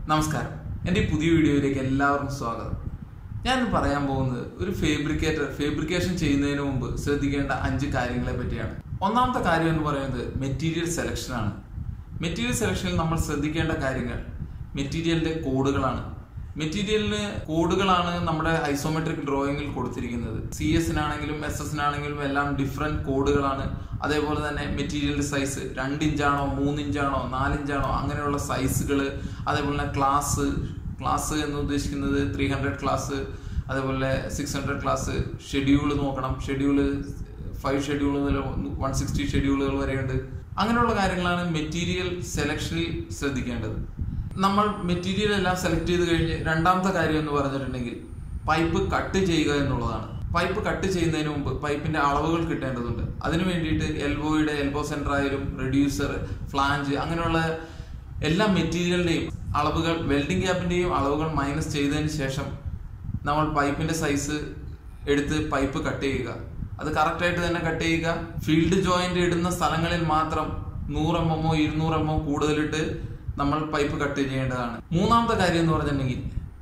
നമസ്കാരം എൻ്റെ ഈ പുതിയ വീഡിയോയിലേക്ക് എല്ലാവർക്കും സ്വാഗതം ഞാൻ ഇന്ന് പറയാൻ പോകുന്നത് ഒരു ഫേബ്രിക്കേറ്റർ ഫേബ്രിക്കേഷൻ ചെയ്യുന്നതിന് മുമ്പ് ശ്രദ്ധിക്കേണ്ട അഞ്ച് കാര്യങ്ങളെ പറ്റിയാണ് ഒന്നാമത്തെ കാര്യം എന്ന് പറയുന്നത് മെറ്റീരിയൽ സെലക്ഷൻ ആണ് മെറ്റീരിയൽ സെലക്ഷനിൽ നമ്മൾ ശ്രദ്ധിക്കേണ്ട കാര്യങ്ങൾ മെറ്റീരിയലിന്റെ കോഡുകളാണ് മെറ്റീരിയലിന് കോഡുകളാണ് നമ്മുടെ ഐസോമെട്രിക് ഡ്രോയിങ്ങിൽ കൊടുത്തിരിക്കുന്നത് സി എസിനാണെങ്കിലും എസ് എസിനാണെങ്കിലും എല്ലാം ഡിഫറെന്റ് കോഡുകളാണ് അതേപോലെ തന്നെ മെറ്റീരിയലിന്റെ സൈസ് രണ്ട് ഇഞ്ചാണോ മൂന്ന് ഇഞ്ചാണോ നാല് ഇഞ്ചാണോ അങ്ങനെയുള്ള സൈസുകൾ അതേപോലെ തന്നെ ക്ലാസ് ക്ലാസ് എന്ന് ഉദ്ദേശിക്കുന്നത് ത്രീ ഹൺഡ്രഡ് ക്ലാസ് അതേപോലെ സിക്സ് ഹൺഡ്രഡ് ക്ലാസ് ഷെഡ്യൂൾ നോക്കണം ഷെഡ്യൂൾ ഫൈവ് ഷെഡ്യൂൾ മുതൽ വൺ സിക്സ്റ്റി ഷെഡ്യൂളുകൾ വരെയുണ്ട് അങ്ങനെയുള്ള കാര്യങ്ങളാണ് മെറ്റീരിയൽ സെലക്ഷനിൽ ശ്രദ്ധിക്കേണ്ടത് നമ്മൾ മെറ്റീരിയൽ എല്ലാം സെലക്ട് ചെയ്ത് കഴിഞ്ഞ് രണ്ടാമത്തെ കാര്യം എന്ന് പറഞ്ഞിട്ടുണ്ടെങ്കിൽ പൈപ്പ് കട്ട് ചെയ്യുക എന്നുള്ളതാണ് പൈപ്പ് കട്ട് ചെയ്യുന്നതിന് മുമ്പ് പൈപ്പിന്റെ അളവുകൾ കിട്ടേണ്ടതുണ്ട് അതിനു വേണ്ടിയിട്ട് എൽബോയുടെ എൽബോ സെന്റർ ആയാലും റെഡ്യൂസർ ഫ്ലാഞ്ച് അങ്ങനെയുള്ള എല്ലാ മെറ്റീരിയലിന്റെയും അളവുകൾ വെൽഡിംഗ് ഗ്യാപ്പിന്റെയും അളവുകൾ മൈനസ് ചെയ്തതിന് ശേഷം നമ്മൾ പൈപ്പിന്റെ സൈസ് എടുത്ത് പൈപ്പ് കട്ട് ചെയ്യുക അത് കറക്റ്റ് ആയിട്ട് തന്നെ കട്ട് ചെയ്യുക ഫീൽഡ് ജോയിന്റ് ഇടുന്ന സ്ഥലങ്ങളിൽ മാത്രം നൂറ് എം എമ്മോ ഇരുന്നൂറ് എമ്മോ കൂടുതലിട്ട് നമ്മൾ പൈപ്പ് കട്ട് ചെയ്യേണ്ടതാണ് മൂന്നാമത്തെ കാര്യം എന്ന് പറഞ്ഞിട്ടുണ്ടെങ്കിൽ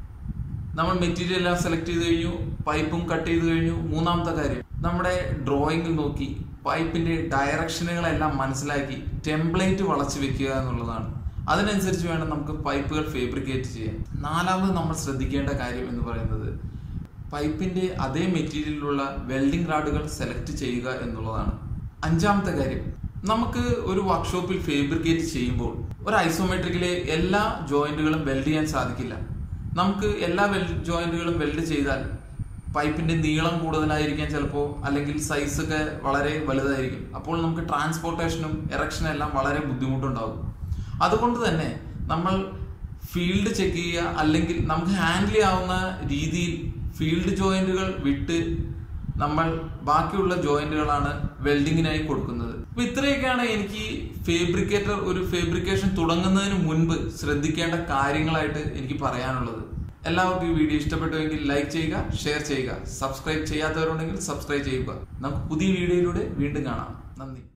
നമ്മൾ മെറ്റീരിയൽ എല്ലാം സെലക്ട് ചെയ്ത് കഴിഞ്ഞു പൈപ്പും കട്ട് ചെയ്ത് കഴിഞ്ഞു മൂന്നാമത്തെ കാര്യം നമ്മുടെ ഡ്രോയിങ്ങിൽ നോക്കി പൈപ്പിന്റെ ഡയറക്ഷനുകളെല്ലാം മനസ്സിലാക്കി ടെംപ്ലേറ്റ് വളച്ചു വെക്കുക എന്നുള്ളതാണ് അതിനനുസരിച്ച് വേണം നമുക്ക് പൈപ്പുകൾ ഫേബ്രിക്കേറ്റ് ചെയ്യാൻ നാലാമത് നമ്മൾ ശ്രദ്ധിക്കേണ്ട കാര്യം എന്ന് പറയുന്നത് പൈപ്പിന്റെ അതേ മെറ്റീരിയലിലുള്ള വെൽഡിംഗ് റാഡുകൾ സെലക്ട് ചെയ്യുക എന്നുള്ളതാണ് അഞ്ചാമത്തെ കാര്യം നമുക്ക് ഒരു വർക്ക്ഷോപ്പിൽ ഫേബ്രിക്കേറ്റ് ചെയ്യുമ്പോൾ ഒരു ഐസോമെട്രിക്കിലെ എല്ലാ ജോയിന്റുകളും വെൽഡ് ചെയ്യാൻ സാധിക്കില്ല നമുക്ക് എല്ലാ വെൽഡ് ജോയിന്റുകളും വെൽഡ് ചെയ്താൽ പൈപ്പിന്റെ നീളം കൂടുതലായിരിക്കാം ചിലപ്പോൾ അല്ലെങ്കിൽ സൈസ് ഒക്കെ വളരെ വലുതായിരിക്കും അപ്പോൾ നമുക്ക് ട്രാൻസ്പോർട്ടേഷനും എറക്ഷനും എല്ലാം വളരെ ബുദ്ധിമുട്ടുണ്ടാകും അതുകൊണ്ട് തന്നെ നമ്മൾ ഫീൽഡ് ചെക്ക് ചെയ്യുക അല്ലെങ്കിൽ നമുക്ക് ഹാൻഡിൽ ചെയ്യാവുന്ന രീതിയിൽ ഫീൽഡ് ജോയിന്റുകൾ വിട്ട് നമ്മൾ ബാക്കിയുള്ള ജോയിന്റുകളാണ് വെൽഡിങ്ങിനായി കൊടുക്കുന്നത് അപ്പൊ ഇത്രയൊക്കെയാണ് എനിക്ക് ഫേബ്രിക്കേറ്റർ ഒരു ഫേബ്രിക്കേഷൻ തുടങ്ങുന്നതിന് മുൻപ് ശ്രദ്ധിക്കേണ്ട കാര്യങ്ങളായിട്ട് എനിക്ക് പറയാനുള്ളത് എല്ലാവർക്കും ഈ വീഡിയോ ഇഷ്ടപ്പെട്ടുവെങ്കിൽ ലൈക്ക് ചെയ്യുക ഷെയർ ചെയ്യുക സബ്സ്ക്രൈബ് ചെയ്യാത്തവരുണ്ടെങ്കിൽ സബ്സ്ക്രൈബ് ചെയ്യുക നമുക്ക് പുതിയ വീഡിയോയിലൂടെ വീണ്ടും കാണാം നന്ദി